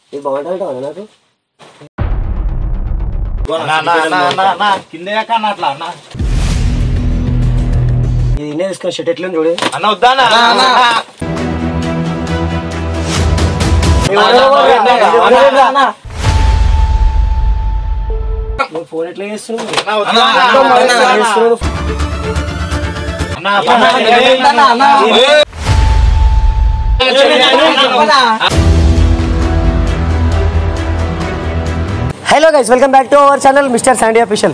ఇది బాగుంటుంది నాకు కింద కన్నా అట్లా అన్న ఇది ఇన్నే తీసుకున్న షర్ట్ ఎట్లా చూడు అన్న వద్దా నువ్వు ఫోన్ ఎట్లా చేస్తున్నావు hello guys welcome back to our channel mister Sandy official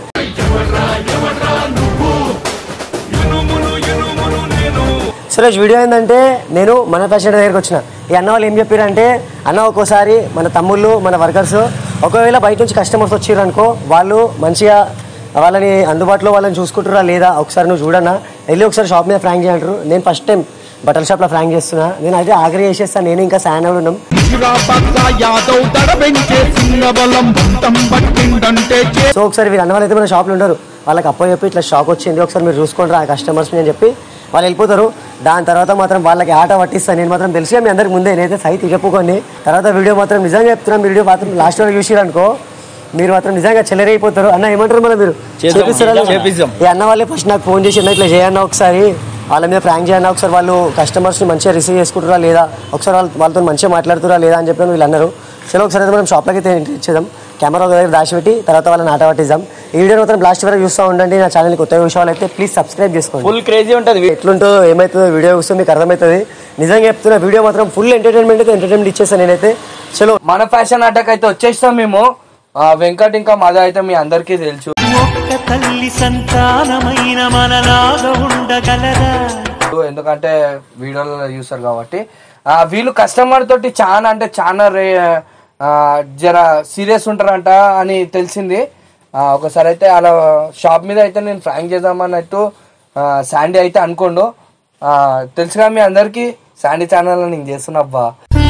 Suresh video ఏంటంటే నేను మన ప్యాషన్ దగ్గరికి వచ్చిన ఈ అన్న వాళ్ళు ఏం చెప్పారంటే అన్న ఒక్కోసారి మన తమ్ముళ్ళు మన వర్కర్స్ ఒకవేళ బయట నుంచి కస్టమర్స్ వచ్చారు అనుకో వాళ్ళు మంచిగా వాళ్ళని అందుబాటులో వాళ్ళని చూసుకుంటారా లేదా ఒకసారి నువ్వు చూడన్నా వెళ్ళి ఒకసారి షాప్ మీద ఫ్రాంక్ చేయంటారు నేను ఫస్ట్ టైం బట్టల షాప్లో ఫ్రాంక్ చేస్తున్నా నేను అయితే ఆగ్రహ చేసేస్తాను నేను ఇంకా శాన్ ఉన్నాం యాదవ్ దడబెంచే సింగబలం బలం పట్టిందంటే సో ఒకసారి వీళ్ళు అన్న వాళ్ళైతే మన షాప్లో ఉండరు వాళ్ళకి అప్పో చెప్పి ఇట్లా షాక్ వచ్చింది ఒకసారి మీరు చూసుకోండి ఆ కస్టమర్స్ని అని చెప్పి వాళ్ళు వెళ్ళిపోతారు దాని తర్వాత మాత్రం వాళ్ళకి ఆట పట్టిస్తాను నేను మాత్రం తెలిసి మీ అందరికి ముందే నేనైతే సైట్ చెప్పుకొని తర్వాత వీడియో మాత్రం నిజంగా చెప్తున్నాను వీడియో మాత్రం లాస్ట్ వరకు చూసిరు అనుకో మీరు మాత్రం నిజంగా చెల్లరైపోతారు అన్న ఏమంటారు మన మీరు చేపిస్తారా చేపిస్తాం. ఈ అన్న వాళ్ళే ఫస్ట్ నాకు ఫోన్ చేసి "అన్న, ఇట్లా చేయన్న ఒకసారి వాళ్ళ మీద ఫ్రాంక్ చేయన్న ఒకసారి వాళ్ళు కస్టమర్స్ని మంచిగా రిసీవ్ చేసుకుంటారా లేదా ఒకసారి వాళ్ళు వాళ్ళతో మంచిగా మాట్లాడుతురా లేదా అని చెప్పి వీళ్ళు అన్నారు సరే ఒకసారి అయితే మనం షాప్లోకి అయితే ఎంట్రీ ఇచ్చేద్దాం కెమెరా ఒక దగ్గర దాచిపెట్టి తర్వాత వాళ్ళని ఆట పట్టిద్దాం ఈ వీడియో మాత్రం లాస్ట్ వరకు చూస్తూ ఉండండి నా ఛానల్ కొత్త విషయాలు అయితే ప్లీజ్ సబ్స్క్రైబ్ చేసుకోండి ఫుల్ క్రేజీ ఉంటది ఎట్లుంటుందో ఏమవుతుందో వీడియో చూస్తే మీకు అర్థమవుతుంది నిజంగా చెప్తున్నా వీడియో మాత్రం ఫుల్ ఎంటర్టైన్మెంట్ అయితే ఎంటర్టైన్మెంట్ ఇచ్చేస్తాను నేనైతే చలో మన ఫ్యాషన్ అటాక్ అయితే వచ్చేస్తాం మేము ఆ, వెంకట్ ఇంకా మద అయితే మీ అందరికీ తెలుసు ఒక్క తల్లి సంతానమైన మనలాగా ఉండగలరా ఎందుకంటే వీడియోలో చూస్తారు కాబట్టి ఆ, వీళ్ళు కస్టమర్ తోటి చాలా అంటే చాలా రే ఆ, జర సీరియస్ ఉంటారంట అని తెలిసింది ఆ, ఒకసారి అయితే అలా షాప్ మీద అయితే నేను ఫ్రాంక్ చేద్దామన్నట్టు ఆ, శాండీ అయితే అనుకోండు ఆ, తెలుసుగా మీ అందరికీ శాండీ ఛానల్ నేను చేస్తున్నా అబ్బా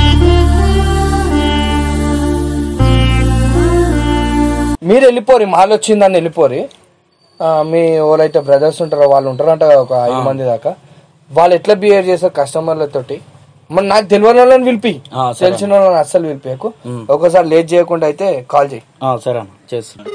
మీరు వెళ్ళిపోరి మాల్ వచ్చిందని వెళ్ళిపోరి ఆ, మీ ఎవరైతే బ్రదర్స్ ఉంటారో వాళ్ళు ఉంటారంట ఒక ఐదు మంది దాకా వాళ్ళు ఎట్లా బిహేవ్ చేస్తారు కస్టమర్లతోటి మరి నాకు తెలియని వాళ్ళని పిలిపి తెలిసిన వాళ్ళని అస్సలు పిలిపేకు ఒకసారి లేట్ చేయకుండా అయితే కాల్ చేయి సరే అన్న చేస్తున్నా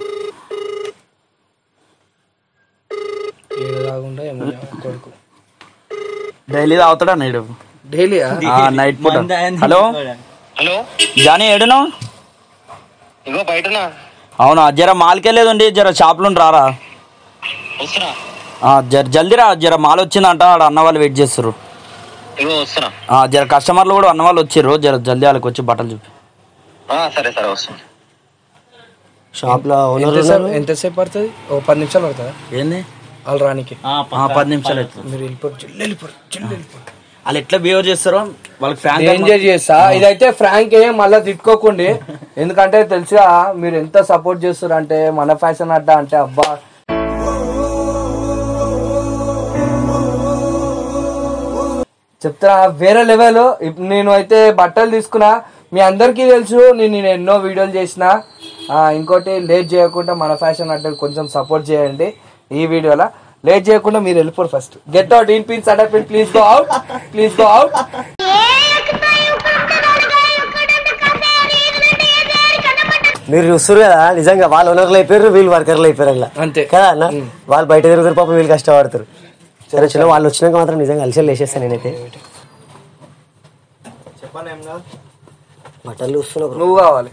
ఏదాగుండా ఏమో కొడుకు డైలీ తాగుతాడా నేడు డైలీ నైట్ పూట హలో హలో జానీ ఏడును ఇగో బయటనా అవునా జర మాల్కెళ్ళేదండి జర షాప్లో రారా వస్తున్నా ఆ, జర జల్దీ రా జర మాల్ వచ్చిందంట ఆడ అన్న వాళ్ళు వెయిట్ చేస్తారు ఇగో వస్తున్నా ఆ, జర కస్టమర్లు కూడా అన్న వాళ్ళు వచ్చిర్రు జర జల్దీ వాళ్ళకి వచ్చి బట్టలు చూపి ఆ, సరే సరే వస్తున్నా షాప్లో ఓనర్ ఎంతసేపు ఎంతసేపు పడుతుంది ఓ పది నిమిషాలు పడుతుందా ఏంది వాళ్ళు రానికి ఆ, పది నిమిషాలు అవుతుంది మీరు వెళ్ళిపోరు జల్లి వెళ్ళిపోరు జల్లి వెళ్ళిపోరు వాళ్ళు ఎట్లా బిహేవ్ చేస్తారో వాళ్ళకి ఫ్రాంక్ ఎంజాయ్ చేస్తా ఇదైతే ఫ్రాంక్ ఏ మళ్ళీ తిట్టుకోకండి ఎందుకంటే తెలుసా మీరు ఎంత సపోర్ట్ చేస్తారు అంటే మన ఫ్యాషన్ అడ్డా అంటే అబ్బా చెప్తా వేరే లెవెల్ నేను అయితే బట్టలు తీసుకున్నా మీ అందరికీ తెలుసు నేను నేను ఎన్నో వీడియోలు చేసిన ఆ, ఇంకోటి లేట్ చేయకుండా మన ఫ్యాషన్ అంటే కొంచెం సపోర్ట్ చేయండి ఈ వీడియోలో లేట్ చేయకుండా మీరు వెళ్ళిపోరు ఫస్ట్ గెట్ అవుట్ ఇన్ పిన్స్ అడప్ please go out please go out మీరు చూస్తారు కదా నిజంగా వాళ్ళు ఓనర్లు అయిపోయారు వీళ్ళు వర్కర్లు అయిపోయారు అలా అంతే. కదా అన్న వాళ్ళు బయట తిరుగుతారు పాపం వీళ్ళు కష్టపడతారు సరే చిన్న వాళ్ళు వచ్చినాక మాత్రం నిజంగా అలసలు వేసేస్తాను నేనైతే బట్టలు చూస్తున్నా bro. నువ్వు కావాలి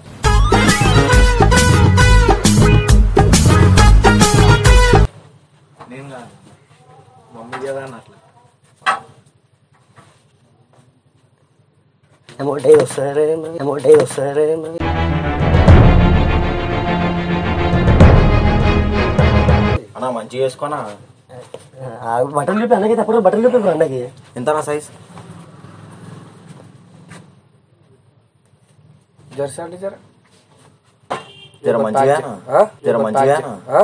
అమౌంట్ అయ్యి వస్తారే అమౌంట్ అయ్యి వస్తారే అన్నా మంచిగా వేసుకోనా బట్టలు చూపి అన్నకి తప్పుడు బట్టలు చూపి ఇప్పుడు అన్నకి ఎంత నా సైజ్ జర్సీ అంటే జర జర మంచిగా ఆ? జర మంచిగా ఆ?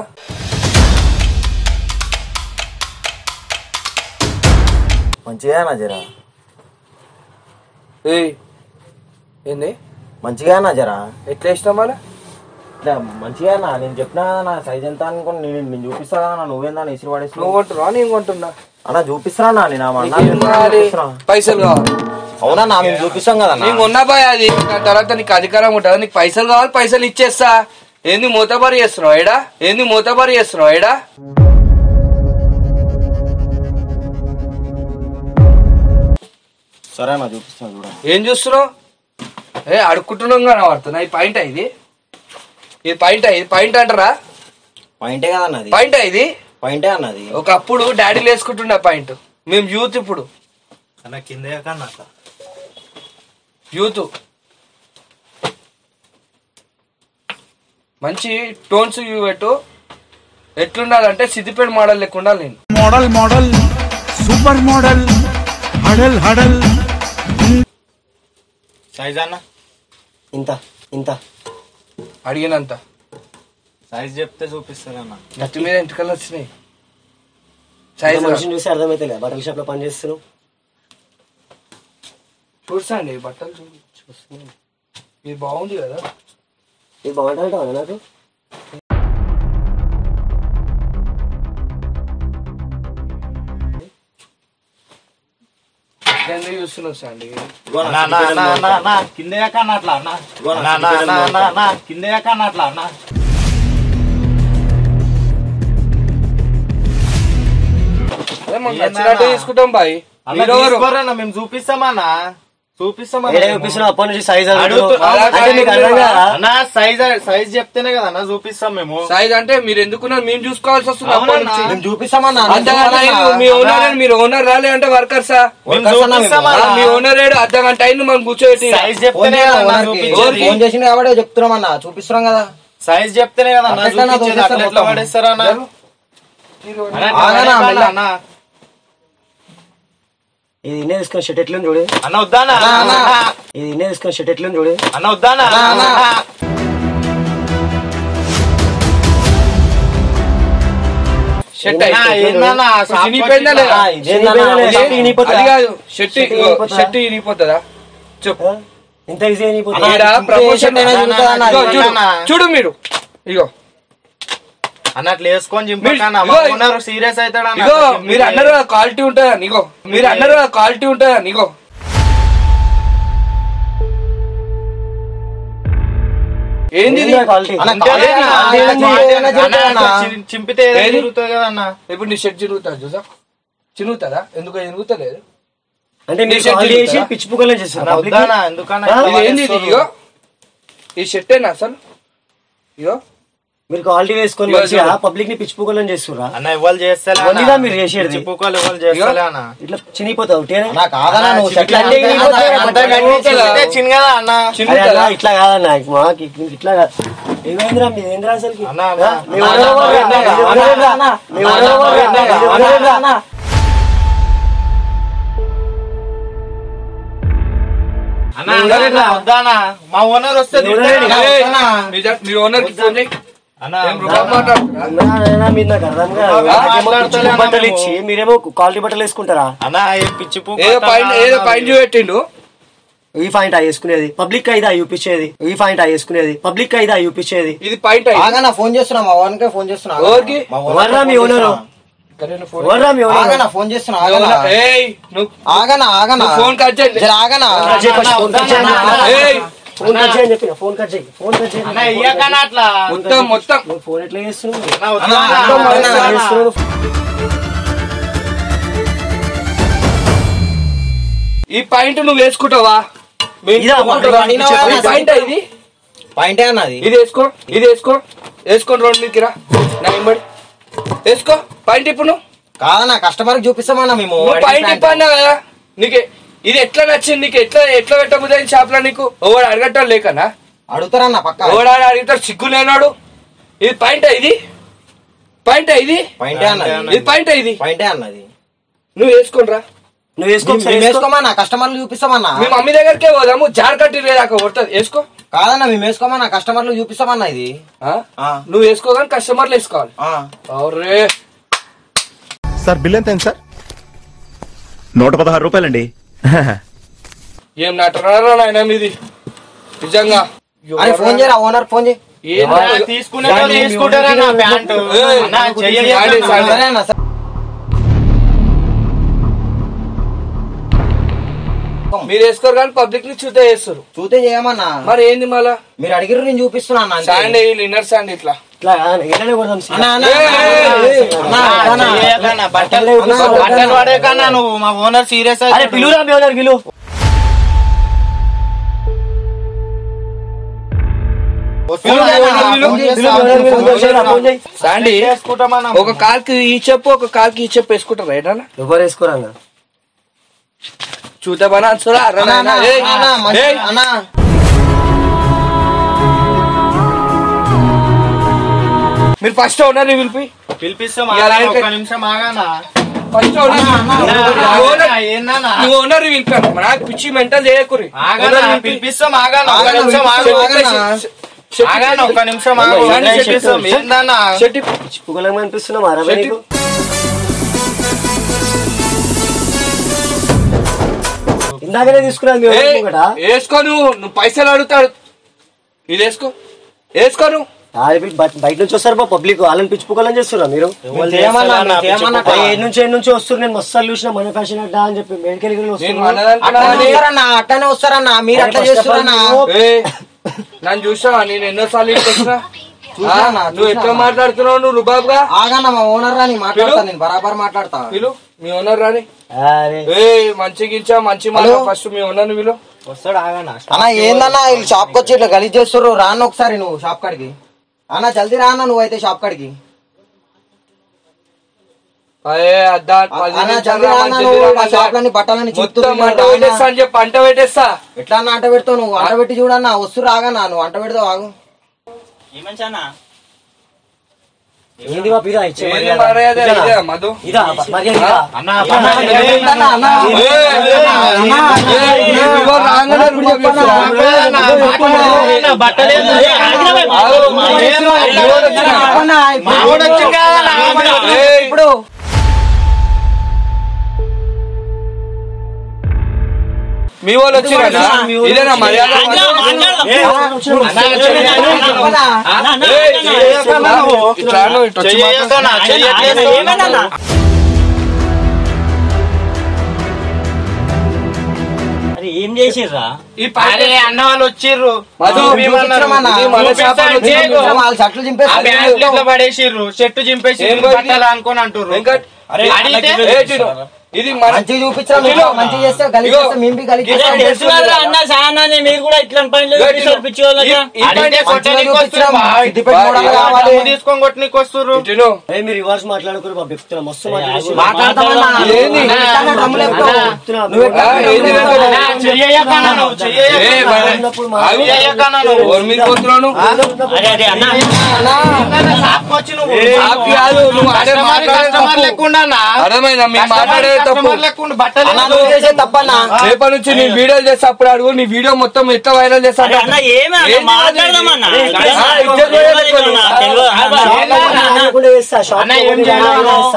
మంచిగా జర ఏయ్ ఏంది మంచిగా జర ఎట్లా వేసినావు మళ్ళా ఇట్లా మంచిగా నేను చెప్పినా కదా నా సైజ్ ఎంత అనుకుని నేను నేను చూపిస్తా కదా నా నువ్వేందా ఇసురు పడేసి నువ్వు కొంటున్నావా నేను కొంటున్నా అన్న చూపిస్తున్నా అన్న నేను ఆ అన్న నీకేం కావాలి పైసలు కావాలి అవునా నా మేము చూపిస్తాం కదా నీకు ఉన్న బాయ్ అది దాని తర్వాత నీకు అధికారం ఉంటుంది నీకు పైసలు కావాలి పైసలు ఇచ్చేస్తా ఏంది మూతబారి చేస్తున్నావు ఏడా ఏంది మూతబారి చేస్తున్నావు ఏడా సరే అన్న చూపిస్తాను చూడండి ఏం చూస్తున్నావు ఏ అడుక్కుంటున్నాం కానీ వాడుతున్నా ఈ పాయింట్ ఇది ఇది పాయింట్ ఇది పాయింట్ అంటారా పాయింటే కదా అన్నది పాయింట్ ఇది పాయింటే అన్నది ఒకప్పుడు డాడీలు వేసుకుంటుండే పాయింట్ మేము యూత్ ఇప్పుడు అన్న కింద కన్నా యూత్ మంచి టోన్స్ ఇవి పెట్టు ఎట్లుండాలంటే సిద్దిపేట మోడల్ లెక్క ఉండాలి నేను మోడల్ మోడల్ సూపర్ మోడల్ హడల్ హడల్ సైజ్ అన్న ఇంత ఇంత అడిగినంత సైజ్ చెప్తే చూపిస్తాను అన్న నెత్తి మీద ఎంటుకలు వచ్చినాయి ఇంత సైజ్ మనిషిని చూసి అర్థమైతే బట్టల షాప్ లో పని చేస్తున్నావు చూసండి బట్టలు చూ చూస్తున్నాను ఇది బాగుంది కదా ఇది బాగుంటుంది నాకు ఎందుకు చూస్తున్నావు సండి కింద కన్నా అట్లా అన్న కింద కన్నా అట్లా అన్న అదే మాకు నచ్చినట్టు తీసుకుంటాం బాయ్ మీరు ఎవరు? తీసుకోరన్న మేము చూపిస్తామన్నా చూపిస్తామన్నా ఏడే మేము. చూపిస్తున్నావు అప్పటి నుంచి సైజ్ అడుగుతు- అంటే మీకు అర్థం కాదా అన్న సైజ్ సైజ్ చెప్తేనే కదా అన్న చూపిస్తాం మేము సైజ్ అంటే మీరు ఎందుకున్నారు మేము చూసుకోవాల్సి వస్తుంది అప్పటి అవునన్నా. నుంచి. మేము చూపిస్తామన్నా అర్ధగంట అయింది మీ ఓనర్ అని మీరు ఓనర్ రాలే అంటే వర్కర్సా మేము చూపిస్తామన్నా. మీ ఓనర్ ఏడు అర్ధగంట అయింది మనం కూర్చోబెట్టి సైజ్ చెప్తేనే కదా అన్న చూపించేది. ఫోన్ చేసింది కాబట్టి చెప్తున్నాం అన్న చూపిస్తున్నాం కదా సైజ్ చెప్తేనే కదా అన్న చూపించేది. అట్లా ఎట్లా పడేస్తారా అన్న? అన్న, ఆగనా, అన్న, మెల్ల. అన్న. ఇది ఇన్నే తీసుకున్న షర్ట్ ఎట్లుంది చూడు అన్న వద్దానా ఇది ఇన్నే తీసుకున్న షర్ట్ ఎట్లుంది చూడు అన్న వద్దానా షర్ట్ అన్న, ఏందన్నా, షాప్ చినిగిపోయిందా లేదా? ఆ, ఇదేందన్నా, చినిగిపోయిందా లేదా? ఇది- ఇనిగిపోతుందా? అది కాదు షర్ట్ షర్ట్ ఇనిగిపోతుందా? షర్ట్ ఇరిగిపోతుందా చెప్పు ఇంత ఈజీ అయిపోతుంది ఈడ ప్రమోషన్ అన్న, అన్న, అన్న, ఇగో, చూడు, అన్న. చూడు మీరు ఇగో అన్నట్లు వేసుకొని మీరు- చింపకన్నా ఇగో, ఓనర్ సీరియస్ అవుతాడు ఇగో మీరు అన్నారు క్వాలిటీ ఉంటుందా ఇగో మీరు అన్నారు క్వాలిటీ ఉంటుందా ఇగో ఏంది ఇది? క్వాలిటీ చింపితే ఏదో ఏది? తిరుగుతుంది కదా అన్న ఇప్పుడు నీ షర్ట్ చిరుగుతా చూసా చిరుగుతుందా ఎందుకు చిరుగుతలేదు అంటే మీరు నీ షర్ట్ కాల్ చేసి ఇరుగుతుందా? పిచ్చి పుక్కలు చేస్తారు అన్న, public వద్దానా ఎందుకన్నా ఆ? ఇట్లా ఇది ఏంది ఇది పడేస్తారు? ఇగో ఈ షర్టేనా అసలు ఇగో మీరు క్వాలిటీ వేసుకొని ఇగో, మంచిగా ఇగో. పబ్లిక్ ని పిచ్చి పుక్కలు చేస్తురా అన్న ఇవ్వాలి చేస్తలే వండిగా మీరు చేసేది. చిప్పుకోలు ఇవ్వాలి చేస్తలే అన్న ఇట్లా చినిగిపోతావు ఉట్టిగానే? అన్న కాదన్నా నువ్వు ఇట్లా అంటే ఇరిగిపోతుంది కదా, అంతా ఇరిగిపోతుంది కనిపించింది. కదా. చిన్న కదా అన్న అరే చిరుగుతుందా అన్న, ఇట్లా కాదన్న మాకు ఇట్లా- ఇట్లా కాదు ఏమైందిరా మీ ఏంద్రా అసలుకి అన్న, అన్న. ఆ? మీ అన్న, ఓనర్ అన్న, ఎవరు? అన్న, మీ అన్న, ఓనర్ ఎవరు? అన్న, మీ అన్న, ఓనర్ ఎవరు? అన్న, మీ అన్న, ఓనర్ ఎవరు? అన్న. అన్న అన్న, అన్న, వద్దానా మా ఓనర్ వస్తే తిడతాడు అన్న, ఏయ్, వద్దానా? నిజం, మీరు ఓనర్ కి ఫోన్ చేయి అన్న, ఏం రూపాయి మాట్లాడుతున్నా అన్నా, అన్నా, మీరు నాకు అర్థం కాదు. ఆ, నాకేమో మాట్లాడతలే పిచ్చి అన్న బట్టలు మేము. ఇచ్చి మీరేమో క్వాలిటీ బట్టలు వేసుకుంటారా అన్న ఏ పిచ్చి పూ ఏదో కొట్టన్నా పాయింట్ ఏదో అన్న. పాయింట్ చూపెట్టిండు ఈ పాయింట్ ఆ వేసుకునేది పబ్లిక్ అయితే ఆ చూపించేది ఈ పాయింట్ ఆ వేసుకునేది పబ్లిక్ అయితే ఆ చూపించేది ఇది పాయింట్ ఆగనా ఫోన్ చేస్తున్నా మా ఓన్ కే ఫోన్ చేస్తున్నా ఎవరికి? మా ఓనర్ ఎవర్రా మీ ఓనరు ఫోన్ ఎవర్రా మీ ఓనరు ఆగనా ఫోన్ చేస్తున్నా ఆగనా ఏయ్ నువ్వు ఆగనా ఆగనా నువ్వు ఫోన్ కట్ చేయి జర ఆగనా కట్ చేయి ఫస్ట్, ఫోన్ కట్ చేయి అని చెప్పిన. ఏయ్ ఫోన్ కట్ చేయని చెప్పిన ఫోన్ కట్ చేయి ఫోన్ కట్ చేయి అన్న ఇయ్యకన్నా అట్లా మొత్తం మొత్తం నువ్వు ఫోన్ ఎట్లా చేస్తున్నావు అన్న, వద్దానా? అన్న, ఎట్లా అన్న, చేస్తున్నావు? ఈ పాయింట్ నువ్వు వేసుకుంటావా మీ ఇంట్లో ఇదా, వేసుకుంటావా? నేను ఈ వాడినా పాయింట్ ఇది పాయింటే అన్నది ఇది వేసుకో ఇది వేసుకో వేసుకొని రోడ్ మీదకి రా నా వెంబడి వేసుకో పాయింట్ ఇప్పుడు నువ్వు కాదన్నా కస్టమర్ కి చూపిస్తామన్నా మేము నువ్వు పాయింట్ ఇప్పన్నా కదా నీకు ఇది ఎట్లా నచ్చింది నీకు ఎట్లా ఎట్లా పెట్టబోతుంది షాప్ లో నీకు ఎవడు అడగటం లేకనా అడుగుతారన్న పక్క ఎవడు అడుగుతాడు సిగ్గు లేనాడు ఇది పాయింట్ ఇది పాయింట్ ఇది పాయింటే అన్నది ఇది పాయింట్ ఇది పాయింటే అన్నది నువ్వు వేసుకోనరా నువ్వు వేసుకో ఒకసారి మేము వేసుకో. వేసుకోమన్నా కస్టమర్లు చూపిస్తామన్నా మీ మమ్మీ దగ్గరకే పోదాము జార్ కట్టి లేదాక కొడుతుంది వేసుకో కాదన్నా మేము వేసుకోమన్నా కస్టమర్లు చూపిస్తామన్నా ఇది ఆ? ఆ. నువ్వు వేసుకోగానే కస్టమర్లు వేసుకోవాలి ఆ. అవురే సార్ బిల్ ఎంత అయింది సార్ నూట పదహారు రూపాయలండి ఏం నటనారా నాయన మీది నిజంగా అరే ఫోన్ చేయరా ఓనర్ ఫోన్ చేయి ఏంది? అన్న, తీసుకునే వాళ్ళు తీసుకుంటారన్న ప్యాంటు ఏయ్, అన్న, చెయ్యలేదు సాడే, అన్న. సాడే. సరే అన్న సరే. మీరు వేసుకోరు కానీ పబ్లిక్ ని చూతే చేస్తారు చూతే చేయమన్నా మరి ఏంది మళ్ళా మీరు అడిగిర్రు నేను చూపిస్తున్నా అన్న అంతే. శాండ్ వీళ్ళు ఇన్నర్ శాండ్ ఇట్లా ఇట్లా ఎలానే కొడదాం అన్న, అన్న, ఏయ్, ఏయ్, ఏయ్. అన్న, అన్న, చేయకన్నా, బట్టలు అన్న, బట్టలు పడేకన్నా నువ్వు మా ఓనర్ సీరియస్ అరే పిలువురా మీ ఓనర్ పిలువు పిలువు, మీ ఓనర్ పిలువు, ఫోన్ చేయరా, ఫోన్ చేయి. శాండీ ఒక కాల్కి ఈ చెప్పు ఒక కాల్కి ఈ చెప్పు వేసుకుంటారు రైట్ అన్న ఎవరు వేసుకోరా అన్న చూతే పని answer ఆ? అర్రా అన్న, నాయనా. అన్న, ఏయ్, అన్న, మంచి- ఏయ్. అన్న, మీరు ఫస్ట్ ఓనర్ పిలిపి పిలిపిస్తాం ఇవాళ ఆగన్నా, ఒక్క అయితే- నిమిషం ఆగానా ఫస్ట్ ఓనర్ ఏందన్నా నువ్వు ఓనర్ పిలిపాను నాకు పిచ్చి మెంటల్ చేయకురి ఆగన్నా పిలిపిస్తాం ఆగానా ఒక్క ఆగన్నా, నిమిషం ఆగు పిలిపిస్తాం, ఆగన్నా. ఆగానా ఒక్క నిమిషం ఆగు అమ్మ, ఏందన్నా ఏంటి చెప్పిస్తాం చెప్పు. ఏందన్నా చెట్టి పుగలం అనిపిస్తున్నాం అరవై నీకు ఇందాకనే తీసుకున్నాను మీ ఓనర్ ఏయ్, ముంగట. వేసుకో నువ్వు నువ్వు పైసలు అడుగుతాడు ఇది వేసుకో వేసుకో నువ్వు ఆడ పిచ్చి- బయట బయట నుంచి వస్తారు బా పబ్లిక్ వాళ్ళని పిచ్చి పుగలని చేస్తున్నా మీరు చేయమన్నా, నువ్వు చేయమన్నా అరే, ఏ నుంచి ఏ నుంచి వస్తారు నేను మస్తు చూసిన మన ఫ్యాషన్ అడ్డా అని చెప్పి మెడికల్ నేను వస్తున్నా మనదనుకున్నా అట్లనే కానీ- వస్తారన్నా అట్లనే వస్తారన్నా మీరు అట్లా First of all చేస్తారన్నా నువ్వు- ఏయ్, నన్ను చూసావా నేను ఎన్నోసార్లు ఇంటికి వచ్చినా చూసినా ఆ, అన్న, నువ్వు చూసినా ఎట్లా అన్న. మాట్లాడుతున్నావు నువ్వు రుబాబ్గా ఆగన్నా మా ఓనర్ రాని మాట్లాడతా నేను బరాబర్ మాట్లాడతా విలు మీ ఓనర్ రాని అరే ఏ మంచి గించా మంచి మాట హలో? ఫస్ట్ మీ ఓనర్ విలు వస్తాడు ఆగానా అన్న ఏందన్నా వీళ్ళు షాప్ కి వచ్చి ఇట్లా గలీజ్ చేస్తుర్రు రాను ఒకసారి నువ్వు షాప్ కాడికి అన్న జల్దీ రానా నువ్వైతే షాప్ కాడికి అదే అద్దా పది అన్న నిమిషాలు జల్దీ రా, రానా మంచిది నువ్వు రా, మా మళ్ళా. షాప్లన్నీ బట్టలని మొత్తం అంట పెట్టేస్తా అని చెప్పి అంట పెట్టేస్తా ఎట్లా అన్న అంట పెడతావు నువ్వు అంట పెట్టి చూడన్నా వస్తు రాగన్నా నువ్వు అంట పెడతావు ఆగు ఏమంచానా ఏంది మా పిరా ఇచ్చే ఏంది మర్యాద? మర్యాద ఇదేనా? ఇదే మధు ఇదా మర్యాద ఇదా? అన్న ఏంటన్నా, అన్న? ఏ, ఏ, ఏ, ఇదిగో రాగానే రుబాబ్ చేస్తున్నా. బట్టలేదు ఆగు, మా ఏమో, ఇదిగో వచ్చినా. చెప్పన్నా, ఇప్పుడు- మావాడు వచ్చిండు కదా, నా ఏయ్, ఇప్పుడు మీ వాళ్ళు వచ్చిరా ఇదేనా మర్యాద ఏ, వచ్చిన- చెప్పన్నా. ఏయ్, ఇట్లా నువ్వు ఇటు వచ్చి మాట్లాడు. చెయ్యకన్నా చెయ్యట్లేదు ఏం చేసిర్రా ఈ పైన అరే అన్న వాళ్ళు వచ్చిర్రు మధు, చూపించమన్నారు. చూపించమన్నా. ఇది మన చూపిస్తాను, షాప్ లో చేయకు. చూపించు. వాళ్ళ షర్ట్లు ఆ చింపేస్తారు బ్యాగ్ ఇట్లా పడేసిర్రు చెట్టు చింపేసి ఏం పోయింది? బట్టలు అనుకొని అంటుర్రు వెంకట్ అరే అడిగితే ఏ, చిరు, ఇది మన మంచిగా చూపించడం మీరు మంచిగా చేస్తే గలీజ్ చేస్తే మేము బి గలీజ్ చేస్తాం. తెలుసు కదా అన్న సానాన్ని మీరు కూడా ఇట్లా పనులు ఇగో చూపిస్తారు ఇటు. పిచ్చి వాళ్ళకి ఈ- ఈ అడిగితే పైన కొట్టనీకి మంచిగా వస్తుర్రు చూపించడం, బా. సిద్దిపేట మోడల్ బా- కావాలి. డబ్బు తీసుకొని కొట్టనీకి వస్తుర్రు ఇటును. ఏ, మీరు రివర్స్ మాట్లాడుకోరు బాబు చెప్తున్నా మస్తు మాట్లాడేసి మాట్లాడతామన్నా. ఏంది? నువ్వు ఎట్లా డ్రమ్ములు ఎక్కుతావు? చెప్తున్నా. నువ్వు ఎట్లా ఆ, డ్రమ్ములు ఏంది ఎక్కుతావు? వెంకట్? అన్నా, చెయ్యకన్నా నువ్వు, ఏ, చెయ్యకన్నా. మరి- ఉన్నప్పుడు ఆగు. చెయ్యకన్నా నువ్వు. ఎవరి మీద పోతున్నావు నువ్వు? అరే అరే అన్న అన్నా, షాప్కి నువ్వు. ఏ, షాప్ కాదు, నువ్వు అదే కస్టమర్ మాట్లాడే కస్టమర్ తప్పు. లేకుండా అన్నా. అర్థమైందా మేము కస్టమర్ మాట్లాడే తప్పు కస్టమర్ లేకుండా బట్టలు అన్నా, నువ్వు చేసే తప్పన్నా రేపటి నుంచి నీ వీడియోలు చేస్తే అప్పుడు అడుగు నీ వీడియో మొత్తం ఎట్లా వైరల్ చేస్తా అరే అన్న ఏమి అన్న ఏంది మాట్లాడదామన్న అది? తెలియదు ఆ, ఇజ్జత్ తెలియదు పోయేది అన్న, తెలియదు అన్న. ఏంది అన్న? అనుకుంటే చేస్తా షాప్ అన్న, లో ఏం పోయి చేయాలి? ఇలా చేస్తా.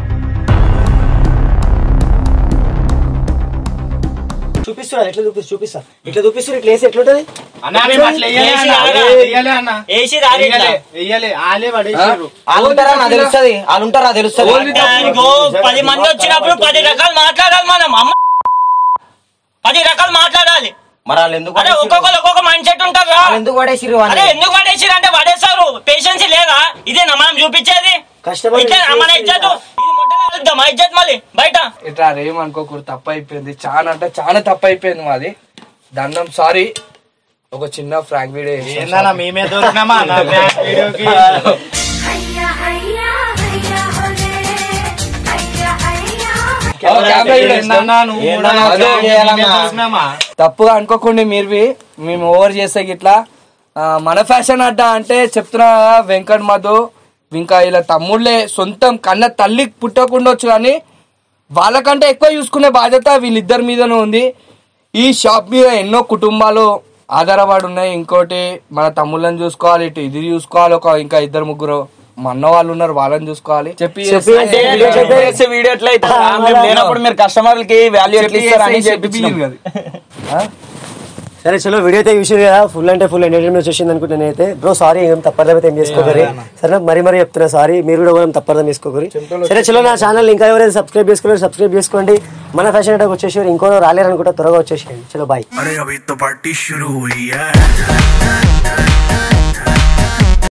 చూపిస్తున్నా ఎట్లా చూపిస్తా చూపిస్తా ఇట్లా చూపిస్తారు ఇట్లా వేసి ఎట్లుంటది అన్నా, మేము అట్లా వెయ్యలే అన్న, వేసి వెయ్యలే అన్న. వేసి రాదు ఇట్లా. వెయ్యలే, వెయ్యలే, ఆలే పడేసిర్రు. వాళ్ళు ఉంటారా నాకు తెలుస్తుంది వాళ్ళు ఉంటారా తెలుస్తుంది దానికో పది మంది వచ్చినప్పుడు పది రకాలు మాట్లాడాలి మనం అమ్మ పది రకాలు మాట్లాడాలి మరి వాళ్ళు ఎందుకు అరే పడేసిర్రు? ఒక్కొక్కరు ఒక్కొక్క మైండ్ సెట్ ఉంటుంది వాళ్ళు ఎందుకు పడేసిర్రు అరే అని ఎందుకు పడేసిరు అంటే పడేస్తారు పేషెన్స్ లేదా ఇదేనా మనం చూపించేది కస్టమర్ ఇదే మన ఇజ్జత్ ఇది ముట్టగలుగుతాం మా ఇజ్జత్ మళ్ళీ బయట ఇట్లా ఏమనుకోకూడదు తప్పు అయిపోయింది చాలా అంటే చాలా తప్పు అయిపోయింది మాది దండం సారీ ఒక చిన్న ఫ్రాంక్ వీడియో చేసాం. ఏందన్నా, మేమే దొరికినామా అన్న, బ్యాక్ వీడియోకి? ఓ, కెమెరా వీడియో ఏందన్నా, నువ్వు కూడా ఏందన్నా, అదే జాబ్ చేయాలన్నా? మేమే దొరికినామా? తప్పుగా అనుకోకుండా మీరువి మేము ఓవర్ చేసే ఇట్లా ఆ, మన ఫ్యాషన్ అడ్డా అంటే చెప్తున్నా కదా, వెంకట్ మధు ఇంకా ఇలా తమ్ముళ్ళే సొంతం కన్న తల్లి పుట్టకుండొచ్చు కానీ వాళ్ళకంటే ఎక్కువ చూసుకునే బాధ్యత వీళ్ళిద్దరి మీదనే ఉంది ఈ షాప్ మీద ఎన్నో కుటుంబాలు ఆధారపడి ఉన్నాయి ఇంకోటి మన తమ్ముళ్ళని చూసుకోవాలి ఇటు ఇది చూసుకోవాలి ఒక ఇంకా ఇద్దరు ముగ్గురు మా అన్న వాళ్ళు ఉన్నారు వాళ్ళని చూసుకోవాలి చెప్పి అంటే వీడియో చెప్పేసి వీడియో ఎట్లా అవుతుందా? మేము లేనప్పుడు మీరు కస్టమర్లకి వాల్యూ ఎట్లా ఇస్తారని చెప్పి చెప్పి సరే చలో వీడియో అయితే చూసారు కదా ఫుల్ అంటే ఫుల్ ఎంటర్టైన్మెంట్ వచ్చేసింది అనుకుంటే నేనైతే బ్రో సారీ ఏం తప్పర్థం ఏం చేసుకోకరి సరే మరి మరి చెప్తున్నా సారీ మీరు కూడా ఏం తప్పర్థం చేసుకోకరి సరే చలో నా ఛానల్ ఇంకా ఎవరైతే సబ్స్క్రైబ్ చేసుకోలేదు సబ్స్క్రైబ్ చేసుకోండి మన ఫ్యాషన్ అంటే వచ్చేసి ఇంకో రాలేరు అనుకుంటా త్వరగా వచ్చేసి చలో బాయ్ अरे अभी तो पार्टी शुरू हुई है